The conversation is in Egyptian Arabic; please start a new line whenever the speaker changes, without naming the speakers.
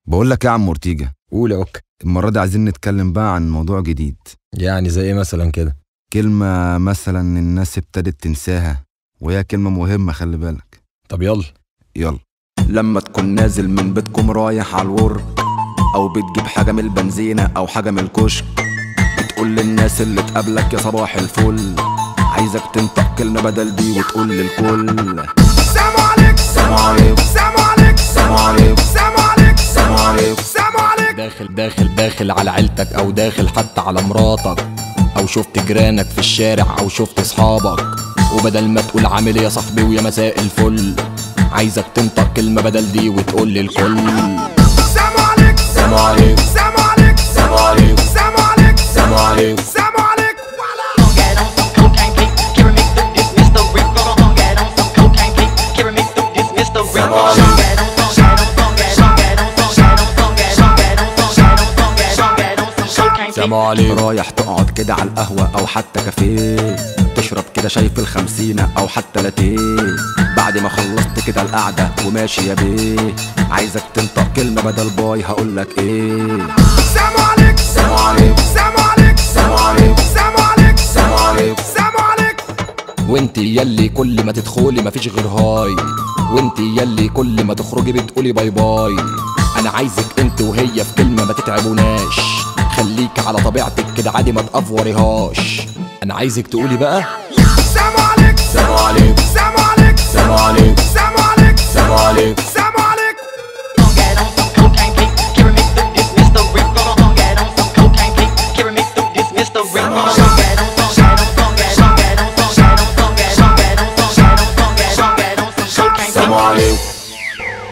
بقول لك يا عم اورتيجا
قول يا اوك
المرة دي عايزين نتكلم بقى عن موضوع جديد
يعني زي ايه مثلا كده
كلمة مثلا الناس ابتدت تنساها وهي كلمة مهمة خلي بالك
طب يلا
يلا لما تكون نازل من بيتكم رايح على الورك او بتجيب حاجة من البنزينة او حاجة من الكشك بتقول للناس اللي تقابلك يا صباح الفل عايزك تنطق كلمة بدل دي وتقول للكل
سلام عليك
سلام عليكم
سلام عليك
سلام عليكم
سلام عليك
سلام عليكم
سلام عليك
داخل داخل داخل على عيلتك او داخل حتى على مراتك او شفت جيرانك في الشارع او شفت اصحابك وبدل ما تقول عامل ايه يا صاحبي ويا مساء الفل عايزك تنطق كلمة بدل دي وتقول للكل
سلام عليك
سلام عليكم
سلام عليك
سلام عليكم
سلام عليك
سلام عليكم
سلام عليك
Gon' get on some cocaine cake, Kira mix through this Mr. Rick. Gon' get on some cocaine cake, Kira mix through this Mr. Rick. Gon' get on some, get on some, get on some, get on some, get on some, get on some, get on some, get on some, get on some cocaine cake.
سلام عليكم
رايح تقعد كده على القهوة أو حتى كافيه تشرب كده شاي في الخمسينة أو حتى لاتيه بعد ما خلصت كده القعدة وماشي يا بيه عايزك تنطق كلمة بدل باي هقولك إيه
سلام عليك
سلام عليكم
سلام عليك
سلام عليكم
سلام عليك
سلام عليكم
سلام عليك
وانت يلي كل ما تدخلي مفيش غير هاي وانت يلي كل ما تخرجي بتقولي باي باي انا عايزك انت وهي في كلمة ما تتعبوناش خليك على طبيعتك كده عادي ما تقفوريهاش انا عايزك تقولي بقى
سلام عليك
سلام عليكم
سلام عليك
سلام عليكم
سلام عليك
سلام عليكم
سلام